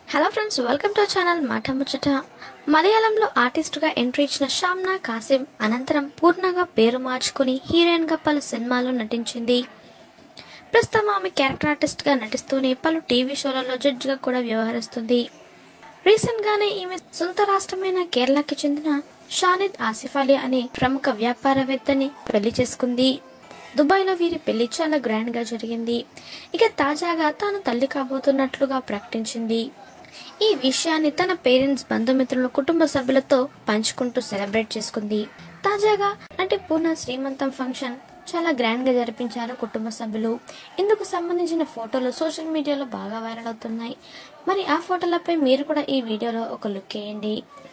hello friends welcome to channel మాట ముచ్చట మలయాళంలో ఆర్టిస్టుగా ఎంట్రీ ఇచ్చిన షామ్నా కాసిం అనంతరం పూర్ణగా పేరు మార్చుకుని హీరోయిన్గా పలు సినిమాల్లో నటించింది ప్రస్తుతం ఆమె క్యారెక్టర్ ఆర్టిస్ట్గా నటిస్తూనే పలు టీవీ షోలలో జడ్జిగా కూడా వ్యవహరిస్తుంది రీసెంట్గానే ఈమె సొంత రాష్ట్రమైన కేరళకి చెందిన షానిద్ ఆసిఫ్ అలీ అనే ప్రముఖ వ్యాపారవేత్తని పెళ్లి చేసుకుంది దుబాయ్లో వీరి పెళ్లి చాలా గ్రాండ్ గా జరిగింది ఇక తాజాగా తాను తల్లి కాబోతున్నట్లుగా ప్రకటించింది ఈ విషయాన్ని తన పేరెంట్స్ బంధుమిత్రులు కుటుంబ సభ్యులతో పంచుకుంటూ సెలబ్రేట్ చేసుకుంది తాజాగా అంటే పూర్ణ శ్రీమంతం ఫంక్షన్ చాలా గ్రాండ్ గా జరిపించారు కుటుంబ సభ్యులు ఇందుకు సంబంధించిన ఫోటోలు సోషల్ మీడియాలో బాగా వైరల్ అవుతున్నాయి మరి ఆ ఫోటోలపై మీరు కూడా ఈ వీడియోలో ఒక లుక్ వేయండి